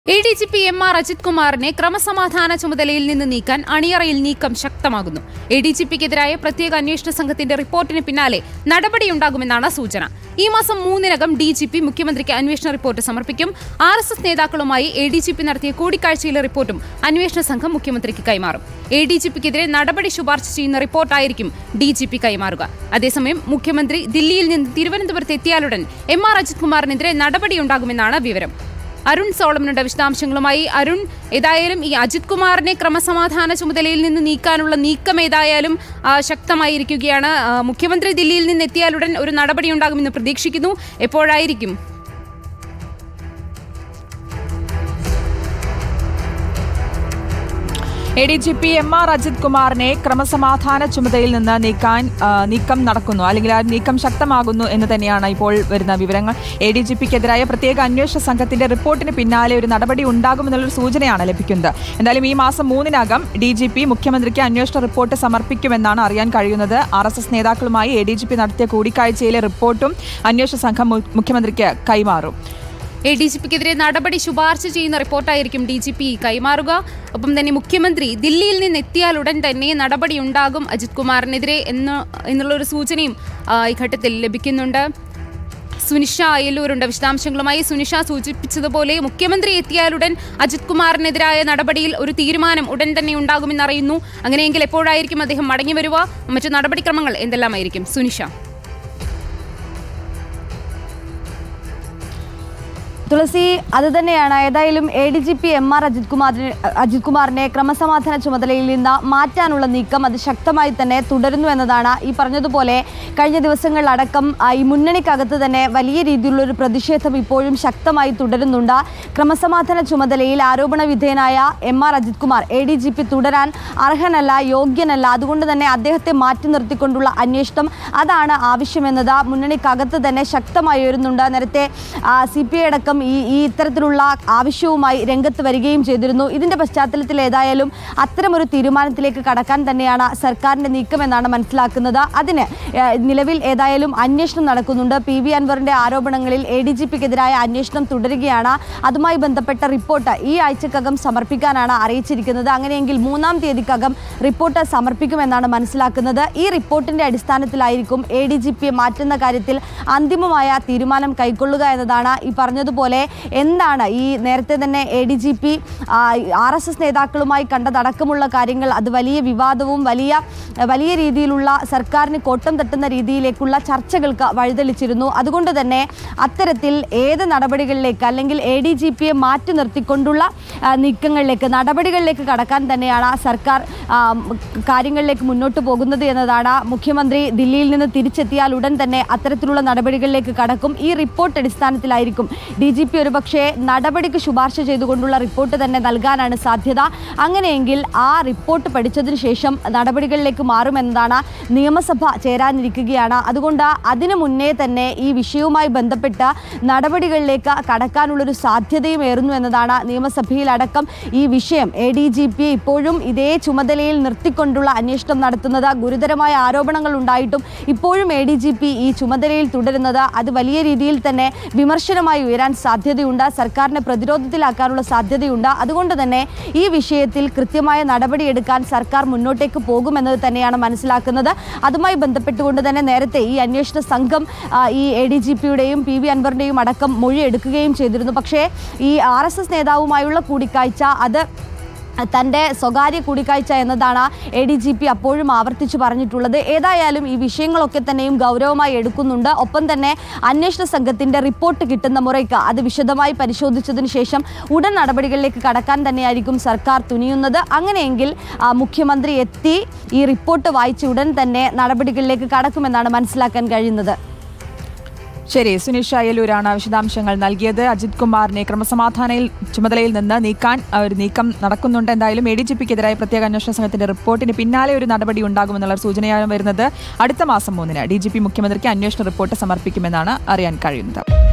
A D G P M R Ajith കുമാറിനെ ക്രമസമാധാന ചുമതലയിൽ നിന്ന് നീക്കാൻ അണിയറയിൽ നീക്കം ശക്തമാകുന്നു എ ഡി ജി പിക്കെതിരായ പ്രത്യേക അന്വേഷണ സംഘത്തിന്റെ റിപ്പോർട്ടിന് പിന്നാലെ നടപടിയുണ്ടാകുമെന്നാണ് സൂചന ഈ മാസം മൂന്നിനകം ഡി ജി പി മുഖ്യമന്ത്രിക്ക് അന്വേഷണ റിപ്പോർട്ട് സമർപ്പിക്കും ആർ എസ് എസ് നേതാക്കളുമായി എ ഡി ജി പി നടത്തിയ കൂടിക്കാഴ്ചയിലെ റിപ്പോർട്ടും അന്വേഷണ സംഘം മുഖ്യമന്ത്രിക്ക് കൈമാറും എ ഡി ജി പിക്കെതിരെ നടപടി ശുപാർശ ചെയ്യുന്ന റിപ്പോർട്ടായിരിക്കും ഡി ജി പി കൈമാറുക അതേസമയം മുഖ്യമന്ത്രി ദില്ലിയിൽ നിന്ന് തിരുവനന്തപുരത്ത് എത്തിയാലുടൻ എം ആർ അജിത് കുമാറിനെതിരെ നടപടിയുണ്ടാകുമെന്നാണ് വിവരം അരുൺ സോളമനുണ്ട് വിശദാംശങ്ങളുമായി അരുൺ ഏതായാലും ഈ അജിത് കുമാറിനെ ക്രമസമാധാന ചുമതലയിൽ നിന്ന് നീക്കാനുള്ള നീക്കം ഏതായാലും ആ, ശക്തമായിരിക്കുകയാണ് ആ, മുഖ്യമന്ത്രി ദില്ലിയിൽ നിന്ന് എത്തിയാലുടൻ ഒരു നടപടി ഉണ്ടാകുമെന്ന് പ്രതീക്ഷിക്കുന്നു എപ്പോഴായിരിക്കും A D G P M R Ajith കുമാറിനെ ക്രമസമാധാന ചുമതലയിൽ നിന്ന് നീക്കാൻ ആ, നീക്കം നടക്കുന്നു അല്ലെങ്കിൽ ആ നീക്കം ശക്തമാകുന്നു എന്ന് തന്നെയാണ് ഇപ്പോൾ വരുന്ന വിവരങ്ങൾ എ ഡി ജി പിക്കെതിരായ പ്രത്യേക അന്വേഷണ സംഘത്തിന്റെ റിപ്പോർട്ടിന് പിന്നാലെ ഒരു നടപടി ഉണ്ടാകുമെന്നുള്ളൊരു സൂചനയാണ് ലഭിക്കുന്നത് എന്തായാലും ഈ മാസം മൂന്നിനകം ഡി ജി പി മുഖ്യമന്ത്രിക്ക് അന്വേഷണ റിപ്പോർട്ട് സമർപ്പിക്കുമെന്നാണ് അറിയാൻ കഴിയുന്നത് ആർ എസ് എസ് നേതാക്കളുമായി എ ഡി ജി പി നടത്തിയ കൂടിക്കാഴ്ചയിലെ റിപ്പോർട്ടും അന്വേഷണ സംഘം മു- മുഖ്യമന്ത്രിക്ക് കൈമാറും എ ഡി ജി പിക്കെതിരെ നടപടി ശുപാർശ ചെയ്യുന്ന റിപ്പോർട്ടായിരിക്കും ഡി ജി പി കൈമാറുക ഒപ്പം തന്നെ മുഖ്യമന്ത്രി ദില്ലിയിൽ നിന്ന് എത്തിയാലുടൻ തന്നെ നടപടി ഉണ്ടാകും അജിത് കുമാറിനെതിരെ എന്ന് എന്നുള്ളൊരു സൂചനയും ആ, ഈ ഘട്ടത്തിൽ ലഭിക്കുന്നുണ്ട് സുനിഷ അയലൂരുണ്ട് വിശദാംശങ്ങളുമായി സുനിഷ സൂചിപ്പിച്ചതുപോലെ മുഖ്യമന്ത്രി എത്തിയാലുടൻ അജിത് കുമാറിനെതിരായ നടപടിയിൽ ഒരു തീരുമാനം ഉടൻ തന്നെ ഉണ്ടാകുമെന്ന് അറിയുന്നു അങ്ങനെയെങ്കിൽ എപ്പോഴായിരിക്കും അദ്ദേഹം മടങ്ങി വരുക മറ്റു നടപടിക്രമങ്ങൾ എന്തെല്ലാമായിരിക്കും സുനിഷ തുളസി അത് തന്നെയാണ് ഏതായാലും A D G P M R Ajith കുമാറിനെ അജിത് കുമാറിനെ ക്രമസമാധാന ചുമതലയിൽ നിന്ന് മാറ്റാനുള്ള നീക്കം അത് ശക്തമായി തന്നെ തുടരുന്നു എന്നതാണ് ഈ പറഞ്ഞതുപോലെ കഴിഞ്ഞ ദിവസങ്ങളിലടക്കം ആ, ഈ മുന്നണിക്കകത്ത് തന്നെ വലിയ രീതിയിലുള്ള ഒരു പ്രതിഷേധം ഇപ്പോഴും ശക്തമായി തുടരുന്നുണ്ട് ക്രമസമാധാന ചുമതലയിൽ ആരോപണ വിധേയനായ M R Ajith Kumar A D G P തുടരാൻ അർഹനല്ല യോഗ്യനല്ല അതുകൊണ്ട് തന്നെ അദ്ദേഹത്തെ മാറ്റി നിർത്തിക്കൊണ്ടുള്ള അന്വേഷണം അതാണ് ആവശ്യമെന്നത് മുന്നണിക്കകത്ത് തന്നെ ശക്തമായി ഉയരുന്നുണ്ട് നേരത്തെ സി പി ഐ അടക്കം ഈ ഈ ഇത്തരത്തിലുള്ള ആവശ്യവുമായി രംഗത്ത് വരികയും ചെയ്തിരുന്നു ഇതിന്റെ പശ്ചാത്തലത്തിൽ ഏതായാലും അത്തരമൊരു തീരുമാനത്തിലേക്ക് കടക്കാൻ തന്നെയാണ് സർക്കാരിന്റെ നീക്കമെന്നാണ് മനസ്സിലാക്കുന്നത് അതിന് ഏഹ്, നിലവിൽ ഏതായാലും അന്വേഷണം നടക്കുന്നുണ്ട് പി വി അൻവറിന്റെ ആരോപണങ്ങളിൽ എ ഡി ജി പിക്കെതിരായ അന്വേഷണം തുടരുകയാണ് അതുമായി ബന്ധപ്പെട്ട റിപ്പോർട്ട് ഈ ആഴ്ചക്കകം സമർപ്പിക്കാനാണ് അറിയിച്ചിരിക്കുന്നത് അങ്ങനെയെങ്കിൽ മൂന്നാം തീയതിക്കകം റിപ്പോർട്ട് സമർപ്പിക്കുമെന്നാണ് മനസ്സിലാക്കുന്നത് ഈ റിപ്പോർട്ടിന്റെ അടിസ്ഥാനത്തിലായിരിക്കും എ ഡി ജി പിയെ മാറ്റുന്ന കാര്യത്തിൽ അന്തിമമായ തീരുമാനം കൈക്കൊള്ളുക എന്നതാണ് ഈ പറഞ്ഞതുപോലെ എന്താണ് ഈ നേരത്തെ തന്നെ A D G P R S S നേതാക്കളുമായി കണ്ടതടക്കമുള്ള കാര്യങ്ങൾ അത് വലിയ വിവാദവും വലിയ വലിയ രീതിയിലുള്ള സർക്കാരിന് കോട്ടം തട്ടുന്ന രീതിയിലേക്കുള്ള ചർച്ചകൾക്ക് വഴിതെളിച്ചിരുന്നു അതുകൊണ്ട് തന്നെ അത്തരത്തിൽ ഏത് നടപടികളിലേക്ക് അല്ലെങ്കിൽ എ ഡി ജി പിയെ മാറ്റി നിർത്തിക്കൊണ്ടുള്ള ആ, നീക്കങ്ങളിലേക്ക് നടപടികളിലേക്ക് കടക്കാൻ തന്നെയാണ് സർക്കാർ ആ, കാര്യങ്ങളിലേക്ക് മുന്നോട്ട് പോകുന്നത് എന്നതാണ് മുഖ്യമന്ത്രി ദില്ലിയിൽ നിന്ന് തിരിച്ചെത്തിയാൽ ഉടൻ തന്നെ അത്തരത്തിലുള്ള നടപടികളിലേക്ക് കടക്കും ഈ റിപ്പോർട്ട് അടിസ്ഥാനത്തിലായിരിക്കും ഡി ജി പി ഒരുപക്ഷെ നടപടിക്ക് ശുപാർശ ചെയ്തുകൊണ്ടുള്ള റിപ്പോർട്ട് തന്നെ നൽകാനാണ് സാധ്യത അങ്ങനെയെങ്കിൽ ആ റിപ്പോർട്ട് പഠിച്ചതിന് ശേഷം നടപടികളിലേക്ക് മാറുമെന്നതാണ് നിയമസഭ ചേരാനിരിക്കുകയാണ് അതുകൊണ്ട് അതിനു മുന്നേ തന്നെ ഈ വിഷയവുമായി ബന്ധപ്പെട്ട് നടപടികളിലേക്ക് കടക്കാനുള്ളൊരു സാധ്യതയും ഏറുന്നു എന്നതാണ് നിയമസഭയിലടക്കം ഈ വിഷയം എ ഡി ജി പി ഇപ്പോഴും ഇതേ ചുമതലയിൽ നിർത്തിക്കൊണ്ടുള്ള അന്വേഷണം നടത്തുന്നത് ഗുരുതരമായ ആരോപണങ്ങൾ ഉണ്ടായിട്ടും ഇപ്പോഴും എ ഡി ജി പി ഈ ചുമതലയിൽ തുടരുന്നത് അത് വലിയ രീതിയിൽ തന്നെ വിമർശനമായി ഉയരാൻ സാധ്യതയുണ്ട് സർക്കാരിനെ പ്രതിരോധത്തിലാക്കാനുള്ള സാധ്യതയുണ്ട് അതുകൊണ്ട് തന്നെ ഈ വിഷയത്തിൽ കൃത്യമായ നടപടിയെടുക്കാൻ സർക്കാർ മുന്നോട്ടേക്ക് പോകുമെന്നത് തന്നെയാണ് മനസ്സിലാക്കുന്നത് അതുമായി ബന്ധപ്പെട്ടുകൊണ്ട് തന്നെ നേരത്തെ ഈ അന്വേഷണ സംഘം ആ, ഈ എ ഡി ജി പിയുടെയും പി വി അൻവറിൻ്റെയും അടക്കം മൊഴി എടുക്കുകയും ചെയ്തിരുന്നു പക്ഷേ ഈ ആർ എസ് എസ് നേതാവുമായുള്ള കൂടിക്കാഴ്ച അത് തൻ്റെ സ്വകാര്യ കൂടിക്കാഴ്ച എന്നതാണ് എ ഡി ജി പി അപ്പോഴും ആവർത്തിച്ച് പറഞ്ഞിട്ടുള്ളത് ഏതായാലും ഈ വിഷയങ്ങളൊക്കെ തന്നെയും ഗൗരവമായി എടുക്കുന്നുണ്ട് ഒപ്പം തന്നെ അന്വേഷണ സംഘത്തിൻ്റെ റിപ്പോർട്ട് കിട്ടുന്ന മുറയ്ക്ക് അത് വിശദമായി പരിശോധിച്ചതിന് ശേഷം ഉടൻ നടപടികളിലേക്ക് കടക്കാൻ തന്നെയായിരിക്കും സർക്കാർ തുനിയുന്നത് അങ്ങനെയെങ്കിൽ ആ, മുഖ്യമന്ത്രി എത്തി ഈ റിപ്പോർട്ട് വായിച്ച ഉടൻ തന്നെ നടപടികളിലേക്ക് കടക്കുമെന്നാണ് മനസ്സിലാക്കാൻ കഴിയുന്നത് ശരി സുനിഷ് അയലൂരാണ് വിശദാംശങ്ങൾ നൽകിയത് അജിത് കുമാറിനെ ക്രമസമാധാനയിൽ ചുമതലയിൽ നിന്ന് നീക്കാൻ ആ, ഒരു നീക്കം നടക്കുന്നുണ്ട് എന്തായാലും എ ഡി ജി പിക്കെതിരായ പ്രത്യേക അന്വേഷണ സംഘത്തിന്റെ റിപ്പോർട്ടിന് പിന്നാലെ ഒരു നടപടി ഉണ്ടാകുമെന്നുള്ള സൂചനയാണ് വരുന്നത് അടുത്ത മാസം മൂന്നിന് ഡി ജി പി മുഖ്യമന്ത്രിക്ക് അന്വേഷണ റിപ്പോർട്ട് സമർപ്പിക്കുമെന്നാണ് അറിയാൻ കഴിയുന്നത്